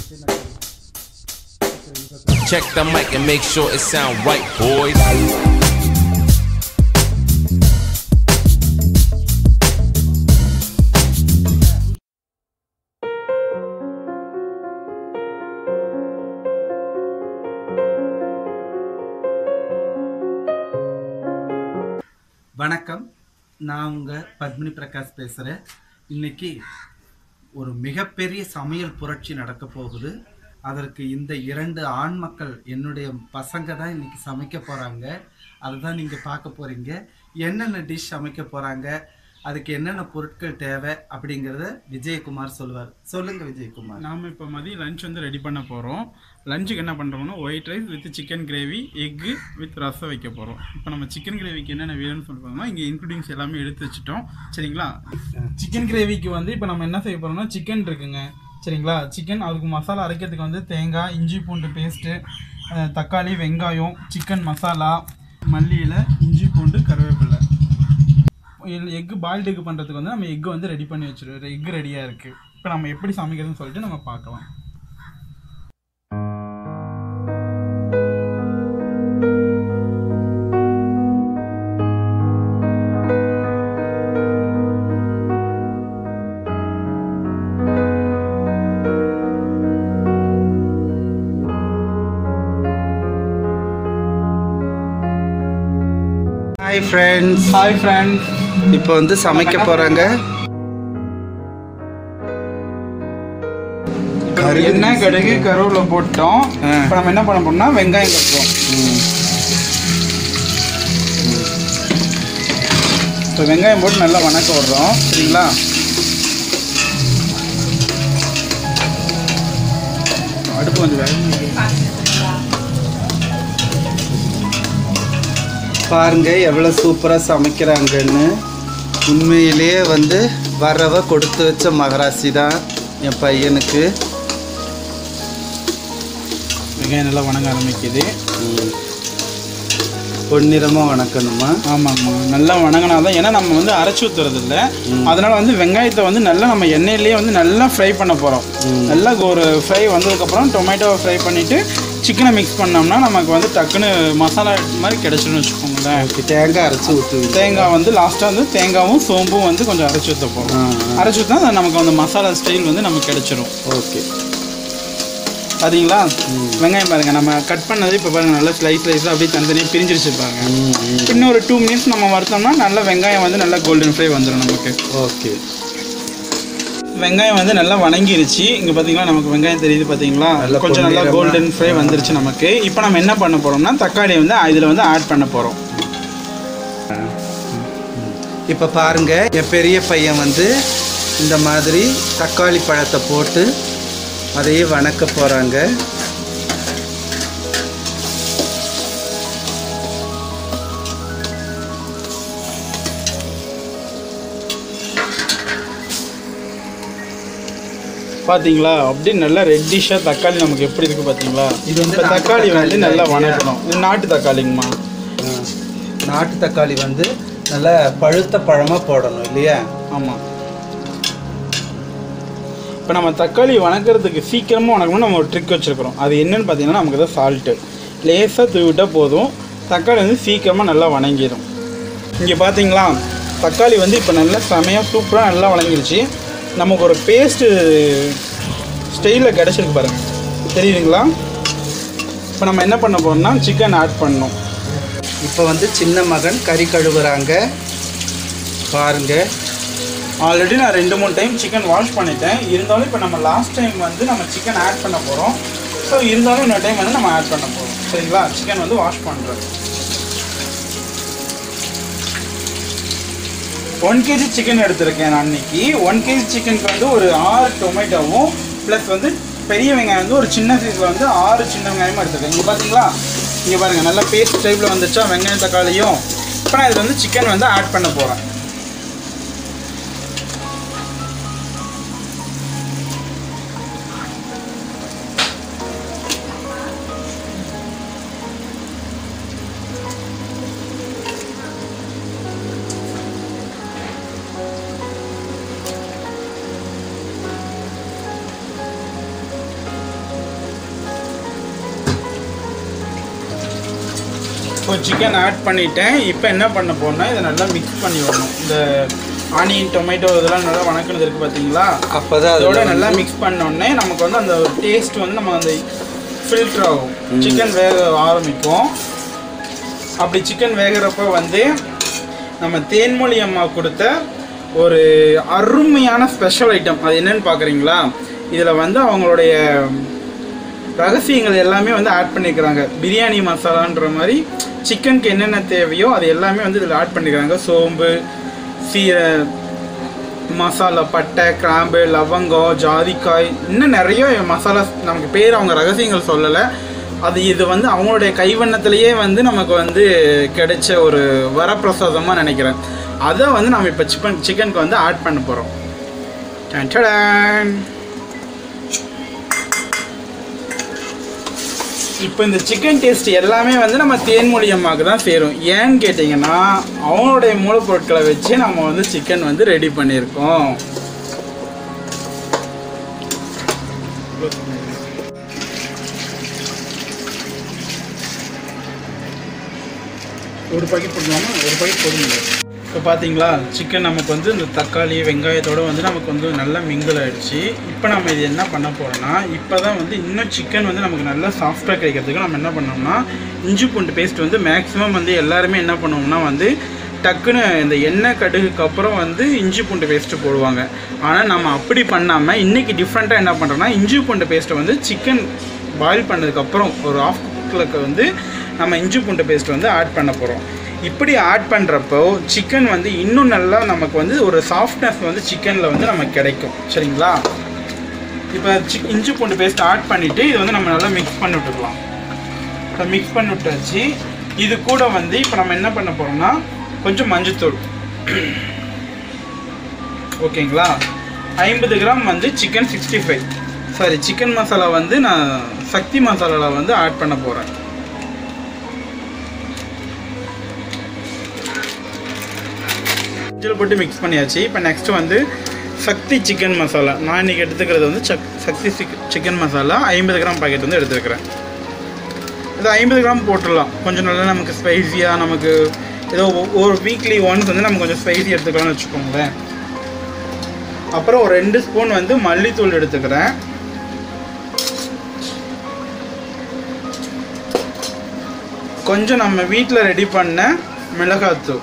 Check the mic and make sure it sound right, boys. வணக்கம் நான் உங்கள் பத்மினி பிரகாஷ் பேசுகிறேன் இன்னைக்கு ஒரு மிகப்பெரிய சமையல் புரட்சி நடக்க போகுது அதற்கு இந்த இரண்டு ஆண் மக்கள் என்னுடைய பசங்க தான் இன்னைக்கு சமைக்க போகிறாங்க அதுதான் நீங்கள் பார்க்க போகிறீங்க என்னென்ன டிஷ் சமைக்க போகிறாங்க அதுக்கு என்னென்ன பொருட்கள் தேவை அப்படிங்கிறத விஜயகுமார் சொல்லுவார் சொல்லுங்க விஜயகுமார் நாம் இப்போ மதியம் லஞ்ச் வந்து ரெடி பண்ண போகிறோம் லஞ்சுக்கு என்ன பண்ணுறோம்னா white rice with chicken gravy எக்கு வித் ரசம் வைக்க போகிறோம் இப்போ நம்ம சிக்கன் கிரேவிக்கு என்னென்ன வேணும்னு சொல்லுவாங்கன்னா இங்கே இன்க்ரீடியன்ஸ் எல்லாமே எடுத்து வச்சுட்டோம் சரிங்களா சிக்கன் கிரேவிக்கு வந்து இப்போ நம்ம என்ன செய்ய போகிறோம்னா சிக்கன் இருக்குங்க சரிங்களா சிக்கன் அதுக்கு மசாலா அரைக்கிறதுக்கு வந்து தேங்காய் இஞ்சி பூண்டு பேஸ்ட்டு தக்காளி வெங்காயம் சிக்கன் மசாலா மல்லி இலை இஞ்சி பூண்டு கருவேப்பிலை எக்கு பாயில்டு எக் பண்ணுறதுக்கு வந்து நம்ம எக்கு வந்து ரெடி பண்ணி வச்சிருவோம் எக் ரெடியாக இருக்குது இப்போ நம்ம எப்படி சமைக்கிறதுன்னு சொல்லிட்டு நம்ம பார்க்கலாம் ஹாய் ஃப்ரெண்ட்ஸ் ஹாய் ஃப்ரெண்ட்ஸ் இப்போ வந்து சமைக்க போகிறாங்க எண்ணெய் கடுகு கருவேப்பிலை போட்டோம் ஆ. இப்போ நம்ம என்ன பண்ண போறோம்னா வெங்காயம் கட்டுறோம் இப்போ வெங்காயம் போட்டு நல்லா வணக்க விடுறோம் சரிங்களா அடுப்பு கொஞ்சம் வேக பாருங்க எவ்வளோ சூப்பராக சமைக்கிறாங்கன்னு உண்மையிலேயே வந்து வரவ கொடுத்து வச்ச மகராசி தான் என் பையனுக்கு வெங்காயம் நல்லா வணங்க ஆரம்பிக்குது பொன்னிறமாக வணக்கணுமா ஆமாம்மா நல்லா வணங்கினா தான் ஏன்னா நம்ம வந்து அரைச்சி ஊற்றுறது இல்லை அதனால வந்து வெங்காயத்தை வந்து நல்லா நம்ம எண்ணெயிலேயே வந்து நல்லா ஃப்ரை பண்ண போகிறோம் நல்லா ஒரு ஃப்ரை வந்ததுக்கப்புறம் டொமேட்டோவை ஃப்ரை பண்ணிவிட்டு சிக்கனை மிக்ஸ் பண்ணோம்னா நமக்கு வந்து டக்குன்னு மசாலா மாதிரி கிடச்சிடும்னு வச்சுக்கோங்களேன் ஓகே தேங்காய் அரைச்சி ஊற்றுவீங்க தேங்காய் வந்து லாஸ்ட்டாக வந்து தேங்காவும் சோம்பும் வந்து கொஞ்சம் அரைச்சி ஊற்ற போகிறோம் அரைச்சி ஊற்றினா அது நமக்கு அந்த மசாலா ஸ்டைல் வந்து நமக்கு கிடச்சிரும் ஓகே பார்த்தீங்களா வெங்காயம் பாருங்கள் நம்ம கட் பண்ணது இப்போ பாருங்கள் நல்லா ஸ்லைஸ் ஸ்லைஸாக அப்படியே தனித்தனியாக பிரிஞ்சிருச்சு பாருங்க இன்னும் ஒரு டூ மினிட்ஸ் நம்ம வறுத்தோம்னா நல்லா வெங்காயம் வந்து நல்லா கோல்டன் ஃப்ரை வந்துடும் நமக்கு ஓகே வெங்காயம் வந்து நல்லா வணங்கிருச்சு இங்கே பார்த்தீங்களா நமக்கு வெங்காயம் தெரியுது பார்த்தீங்களா நல்லா கொஞ்சம் நல்லா பொன்னிறமா. கோல்டன் ஃப்ரை வந்துருச்சு நமக்கு இப்போ நம்ம என்ன பண்ண போகிறோம்னா தக்காளி வந்து இதில் வந்து ஆட் பண்ண போகிறோம் இப்போ பாருங்க என் பெரிய பையன் வந்து இந்த மாதிரி தக்காளி பழத்தை போட்டு அதையே வணக்க போகிறாங்க பார்த்தீங்களா அப்படியே நல்லா ரெட்டிஷாக தக்காளி நமக்கு எப்படி இருக்குது பார்த்தீங்களா இது வந்து இப்போ நாட்டு தக்காளி வந்து தக்காளி நல்லா தான் வணக்கணும் இது நாட்டு தக்காளிங்கம்மா நாட்டு தக்காளி வந்து நல்லா பழுத்த பழமாக போடணும் இல்லையா ஆமாம் இப்போ நம்ம தக்காளி வணக்கிறதுக்கு சீக்கிரமாக வணக்கணும்னு நம்ம ஒரு ட்ரிக் வச்சுருக்கிறோம் அது என்னன்னு பார்த்தீங்கன்னா நமக்கு தான் சால்ட்டு லேசாக தூவிட்டால் போதும் தக்காளி வந்து சீக்கிரமாக நல்லா வணங்கிடும் இங்கே பார்த்தீங்களா தக்காளி வந்து இப்போ நல்லா செமையாக சூப்பராக நல்லா வணங்கிருச்சு நமக்கு ஒரு பேஸ்ட்டு ஸ்டைலில் கிடச்சிருக்கு பாருங்கள் தெரியுதுங்களா இப்போ நம்ம என்ன பண்ண போகிறோம்னா சிக்கன் ஆட் பண்ணணும் இப்போ வந்து சின்ன மகன் கறி கழுவுறாங்க பாருங்க ஆல்ரெடி நான் ரெண்டு மூணு டைம் சிக்கன் வாஷ் பண்ணிட்டேன் இருந்தாலும் இப்போ நம்ம லாஸ்ட் டைம் வந்து நம்ம சிக்கன் ஆட் பண்ண போகிறோம் ஸோ இருந்தாலும் இன்னொரு டைம் வந்து நம்ம ஆட் பண்ண போகிறோம் சரிங்களா சிக்கன் வந்து வாஷ் பண்ணுறோம் ஒன் கேஜி சிக்கன் எடுத்திருக்கேன் நான் அன்னைக்கு ஒன் கேஜி சிக்கனுக்கு வந்து ஒரு ஆறு டொமேட்டோவும் ப்ளஸ் வந்து பெரிய வெங்காயம் வந்து ஒரு சின்ன சைஸில் வந்து ஆறு சின்ன வெங்காயமும் எடுத்திருக்கேன் இங்கே பார்த்தீங்களா இங்கே பாருங்கள் நல்லா பேஸ்ட் டைப்பில் வந்துச்சா வெங்காயம் தக்காளியும் இப்போ நான் இதில் வந்து சிக்கன் வந்து ஆட் பண்ண போகிறேன் இப்போ சிக்கன் ஆட் பண்ணிட்டேன் இப்போ என்ன பண்ண போறேன்னா இதை நல்லா மிக்ஸ் பண்ணி விடணும் இந்த ஆனியன் டொமேட்டோ இதெல்லாம் நல்லா வணக்கினது இருக்குது பார்த்தீங்களா அப்பதான் அதோட அதோட நல்லா மிக்ஸ் பண்ணோடனே நமக்கு வந்து அந்த டேஸ்ட் வந்து நம்ம அந்த ஃபில்டர் ஆகும் சிக்கன் வேக ஆரம்பிக்கும் அப்படி சிக்கன் வேகிறப்ப வந்து நம்ம தேன்மொழி அம்மா கொடுத்த ஒரு அருமையான ஸ்பெஷல் ஐட்டம் அது என்னன்னு பார்க்குறீங்களா இதில் வந்து அவங்களுடைய ரகசியங்கள் எல்லாமே வந்து ஆட் பண்ணியிருக்கிறாங்க பிரியாணி மசாலான்ற மாதிரி சிக்கனுக்கு என்னென்ன தேவையோ அது எல்லாமே வந்து இதில் ஆட் பண்ணிக்கிறாங்க சோம்பு சீர மசாலா பட்டை கிராம்பு லவங்கம் ஜாதிக்காய் இன்னும் நிறைய மசாலா நமக்கு பேர் அவங்க ரகசியங்கள் சொல்லலை அது இது வந்து அவங்களுடைய கைவண்ணத்திலேயே வந்து நமக்கு வந்து கிடைச்ச ஒரு வரப்பிரசாதமாக நினைக்கிறேன் அதை வந்து நம்ம இப்போ சிக்கன் சிக்கனுக்கு வந்து ஆட் பண்ண போகிறோம் இப்போ இந்த சிக்கன் டேஸ்ட் எல்லாமே வந்து நம்ம தேன்மொழி அம்மாவுக்கு தான் சேரும் ஏன்னு கேட்டிங்கன்னா அவங்களுடைய மூலப்பொருட்களை வச்சு நம்ம வந்து சிக்கன் வந்து ரெடி பண்ணியிருக்கோம் ஒரு பாக்கெட் போடலாமா ஒரு பாக்கெட் போடுங்க இப்போ பார்த்தீங்களா சிக்கன் நமக்கு வந்து இந்த தக்காளி வெங்காயத்தோட வந்து நமக்கு வந்து நல்லா மிங்கிள் ஆயிடுச்சு இப்போ நம்ம இது என்ன பண்ண போகிறோம்னா இப்போ தான் வந்து இன்னும் சிக்கன் வந்து நமக்கு நல்லா சாஃப்டாக கிடைக்கிறதுக்கு நம்ம என்ன பண்ணோம்னா இஞ்சி பூண்டு பேஸ்ட் வந்து மேக்ஸிமம் வந்து எல்லாருமே என்ன பண்ணுவோம்னா வந்து டக்குன்னு இந்த எண்ணெய் கடுகுக்கு அப்புறம் வந்து இஞ்சி பூண்டு பேஸ்ட்டு போடுவாங்க ஆனால் நம்ம அப்படி பண்ணாமல் இன்றைக்கி டிஃப்ரெண்ட்டாக என்ன பண்ணுறோன்னா இஞ்சி பூண்டு பேஸ்ட்டை வந்து சிக்கன் பாயில் பண்ணதுக்கப்புறம் ஒரு ஆஃப் குக்கில் வந்து நம்ம இஞ்சி பூண்டு பேஸ்ட் வந்து ஆட் பண்ண போகிறோம் இப்படி ஆட் பண்ணுறப்போ சிக்கன் வந்து இன்னும் நல்லா நமக்கு வந்து ஒரு சாஃப்ட்னஸ் வந்து சிக்கனில் வந்து நமக்கு கிடைக்கும் சரிங்களா இப்போ சி இஞ்சி பூண்டு பேஸ்ட் ஆட் பண்ணிவிட்டு இது வந்து நம்ம நல்லா மிக்ஸ் பண்ணி விட்டுக்கலாம் இப்போ மிக்ஸ் பண்ணி விட்டாச்சு இது கூட வந்து இப்போ நம்ம என்ன பண்ண போகிறோம்னா கொஞ்சம் மஞ்சத்தூள் ஓகேங்களா ஐம்பது கிராம் வந்து chicken sixty five sorry chicken masala வந்து நான் சக்தி மசாலாவில் வந்து ஆட் பண்ண போகிறேன் இதில் போட்டு மிக்ஸ் பண்ணியாச்சு இப்போ நெக்ஸ்ட் வந்து சக்தி சிக்கன் மசாலா நான் இன்றைக்கி எடுத்துக்கிறது வந்து சக் சக்தி சிக்கன் மசாலா ஐம்பது கிராம் பாக்கெட் வந்து எடுத்துருக்கிறேன் இது ஐம்பது கிராம் போட்டுடலாம் கொஞ்சம் நல்லா நமக்கு ஸ்பைஸியாக நமக்கு ஏதோ ஒ- ஒரு வீக்லி ஒன்ஸ் வந்து நம்ம கொஞ்சம் ஸ்பைசி எடுத்துக்கலாம்னு வச்சுக்கோங்களேன் அப்புறம் ஒரு ரெண்டு ஸ்பூன் வந்து மல்லித்தூள் எடுத்துக்கிறேன் கொஞ்சம் நம்ம வீட்டில் ரெடி பண்ண மிளகாத்தூள்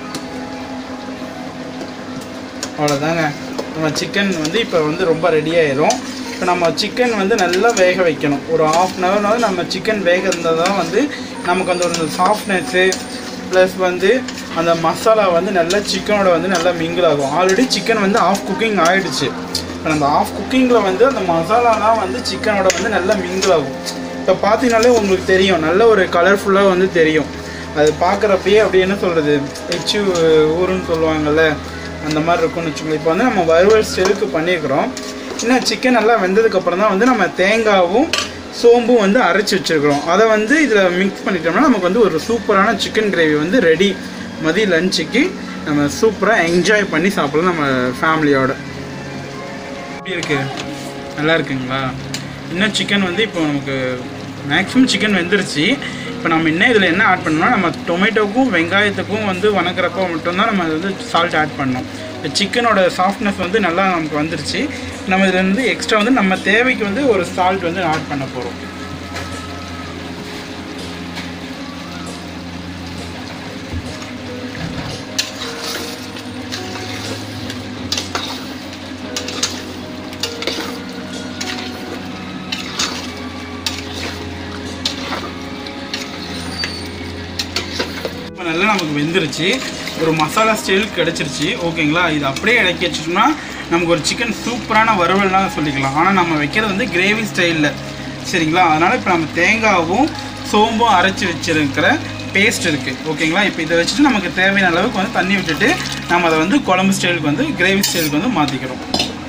அவ்வளோதாங்க நம்ம சிக்கன் வந்து இப்போ வந்து ரொம்ப ரெடி ஆயிரும் இப்போ நம்ம சிக்கன் வந்து நல்லா வேக வைக்கணும் ஒரு ஆஃப் அன் ஹவர்னாலும் நம்ம சிக்கன் வேக இருந்தால் தான் வந்து நமக்கு அந்த ஒரு சாஃப்ட்னஸ்ஸு ப்ளஸ் வந்து அந்த மசாலா வந்து நல்லா சிக்கனோட வந்து நல்லா மிங்கிள் ஆகும் ஆல்ரெடி சிக்கன் வந்து ஆஃப் குக்கிங் ஆயிடுச்சு இப்போ நம்ம ஆஃப் குக்கிங்கில் வந்து அந்த மசாலாலாம் வந்து சிக்கனோட வந்து நல்லா மிங்கிள் ஆகும் இப்போ பார்த்தீங்கனாலே உங்களுக்கு தெரியும் நல்ல ஒரு கலர்ஃபுல்லாக வந்து தெரியும் அது பார்க்குறப்பயே அப்படி என்ன சொல்கிறது எச்சு ஊருன்னு சொல்லுவாங்கள்ல அந்த மாதிரி இருக்கும்னு வச்சுக்கோங்க இப்போ வந்து நம்ம வறுவல் ஸ்டெலுக்கு பண்ணியிருக்கிறோம் இன்னும் சிக்கன் நல்லா வெந்ததுக்கப்புறம் தான் வந்து நம்ம தேங்காவும் சோம்பும் வந்து அரைச்சி வச்சுருக்கிறோம் அதை வந்து இதில் மிக்ஸ் பண்ணிட்டோம்னா நமக்கு வந்து ஒரு சூப்பரான சிக்கன் கிரேவி வந்து ரெடி மதிய லஞ்சுக்கு நம்ம சூப்பராக என்ஜாய் பண்ணி சாப்பிடலாம் நம்ம ஃபேமிலியோட எப்படி இருக்கு நல்லா இருக்குங்களா இன்னும் சிக்கன் வந்து இப்போ நமக்கு மேக்ஸிமம் சிக்கன் வெந்துருச்சு இப்போ நம்ம என்ன இதில் என்ன ஆட் பண்ணோம்னா நம்ம டொமேட்டோக்கும் வெங்காயத்துக்கும் வந்து வணங்குறப்போ மட்டும்தான் நம்ம அது வந்து சால்ட் ஆட் பண்ணோம் இப்போ சிக்கனோட சாஃப்ட்னஸ் வந்து நல்லா நமக்கு வந்துருச்சு நம்ம இதில் வந்து எக்ஸ்ட்ரா வந்து நம்ம தேவைக்கு வந்து ஒரு சால்ட் வந்து ஆட் பண்ண போகிறோம் இப்போ நல்லா நமக்கு வெந்துருச்சு ஒரு மசாலா ஸ்டைல் கிடச்சிருச்சு ஓகேங்களா இது அப்படியே இறக்கி வச்சிட்டோம்னா நமக்கு ஒரு சிக்கன் சூப்பரான வறுவல்லாம் சொல்லிக்கலாம் ஆனால் நம்ம வைக்கிறது வந்து கிரேவி ஸ்டைலில் சரிங்களா அதனால் இப்போ நம்ம தேங்காவும் சோம்பும் அரைச்சி வச்சிருக்கிற பேஸ்ட் இருக்குது ஓகேங்களா இப்போ இதை வச்சுட்டு நமக்கு தேவையான அளவுக்கு வந்து தண்ணி விட்டுட்டு நம்ம அதை வந்து குழம்பு ஸ்டைலுக்கு வந்து கிரேவி ஸ்டைலுக்கு வந்து மாற்றிக்கிறோம்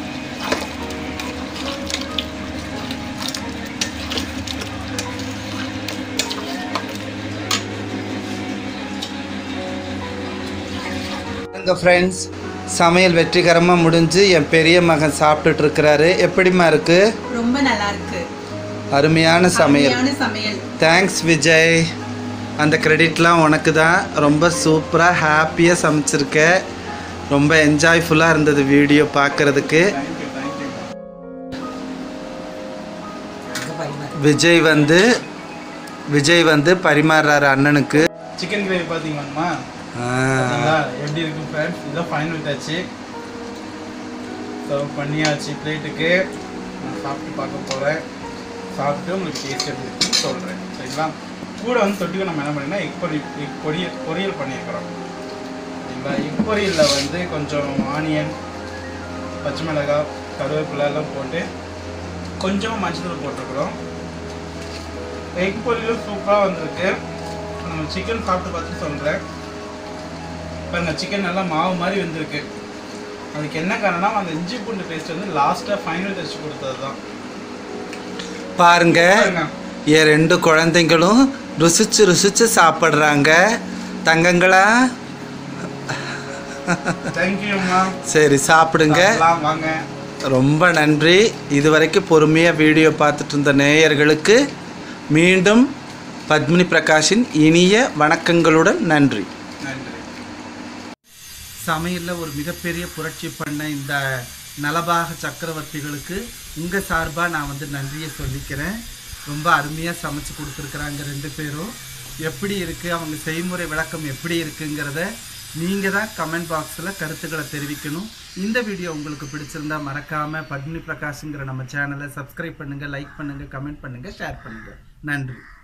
எங்கள் ஃப்ரெண்ட்ஸ் சமையல் வெற்றிகரமாக முடிஞ்சு என் பெரிய மகன் சாப்பிட்டுட்டு இருக்கிறாரு எப்படிம்மா இருக்கு ரொம்ப நல்லா இருக்கு அருமையான சமையல் அருமையான சமையல் தேங்க்ஸ் விஜய் அந்த கிரெடிட்லாம் உனக்கு தான் ரொம்ப சூப்பராக ஹாப்பியாக சமைச்சிருக்க ரொம்ப என்ஜாய்ஃபுல்லாக இருந்தது வீடியோ பார்க்குறதுக்கு தேங்க்யூ தேங்க்யூ விஜய் வந்து விஜய் வந்து பரிமாறுறாரு அண்ணனுக்கு சிக்கன் கிரேவி பார்த்தீங்களாம்மா ஆ, பார்த்தீங்களா எப்படி இருக்கு ஃப்ரெண்ட்ஸ் இதான் ஃபைனல் விட்டாச்சு சர்வ் பண்ணியாச்சு பிளேட்டுக்கு நான் சாப்பிட்டு பார்க்க போகிறேன் சாப்பிட்டு உங்களுக்கு டேஸ்ட் எப்படி இருக்குன்னு சொல்கிறேன் சரிங்களா கூட வந்து தொட்டுக்க நம்ம என்ன பண்ணிங்கன்னா எக் பொரி எக் பொரியல் பொரியல் பண்ணியிருக்கிறோம் சரிங்களா எக் பொரியலில் வந்து கொஞ்சம் ஆனியன் பச்சை மிளகாய் கருவேப்பிலை எல்லாம் போட்டு கொஞ்சம் மஞ்சள் போட்டிருக்கிறோம் எக் பொரியலும் சூப்பராக வந்திருக்கு நம்ம சிக்கன் சாப்பிட்டு பார்த்து சொல்கிறேன் பாருங்க சிக்கன் நல்லா மாவு மாதிரி வந்திருக்கு அதுக்கு என்ன காரணம் அந்த இஞ்சி பூண்டு பேஸ்ட் வந்து லாஸ்ட்டாக ஃபைனல் டெஸ்ட் கொடுத்தது தான் பாருங்க பாருங்க என் ரெண்டு குழந்தைங்களும் ருசிச்சு ருசிச்சு சாப்பிட்றாங்க தங்கங்களா தேங்க்யூம்மா சரி சாப்பிடுங்க சாப்பிடலாம், வாங்க ரொம்ப நன்றி இதுவரைக்கும் பொறுமையாக வீடியோ பார்த்துட்டு இருந்த நேயர்களுக்கு மீண்டும் பத்மினி பிரகாஷின் இனிய வணக்கங்களுடன் நன்றி நன்றி சமையலில் ஒரு மிகப்பெரிய புரட்சி பண்ண இந்த நலபாக சக்கரவர்த்திகளுக்கு உங்கள் சார்பாக நான் வந்து நன்றியை சொல்லிக்கிறேன் ரொம்ப அருமையாக சமைச்சு கொடுத்துருக்குறாங்க ரெண்டு பேரும் எப்படி இருக்குது அவங்க செய்முறை விளக்கம் எப்படி இருக்குங்கிறத நீங்கள் தான் கமெண்ட் பாக்ஸில் கருத்துக்களை தெரிவிக்கணும் இந்த வீடியோ உங்களுக்கு பிடிச்சிருந்தா மறக்காமல் பத்மினி பிரகாஷுங்கிற நம்ம சேனலை சப்ஸ்கிரைப் பண்ணுங்கள் லைக் பண்ணுங்கள் கமெண்ட் பண்ணுங்கள் ஷேர் பண்ணுங்கள் நன்றி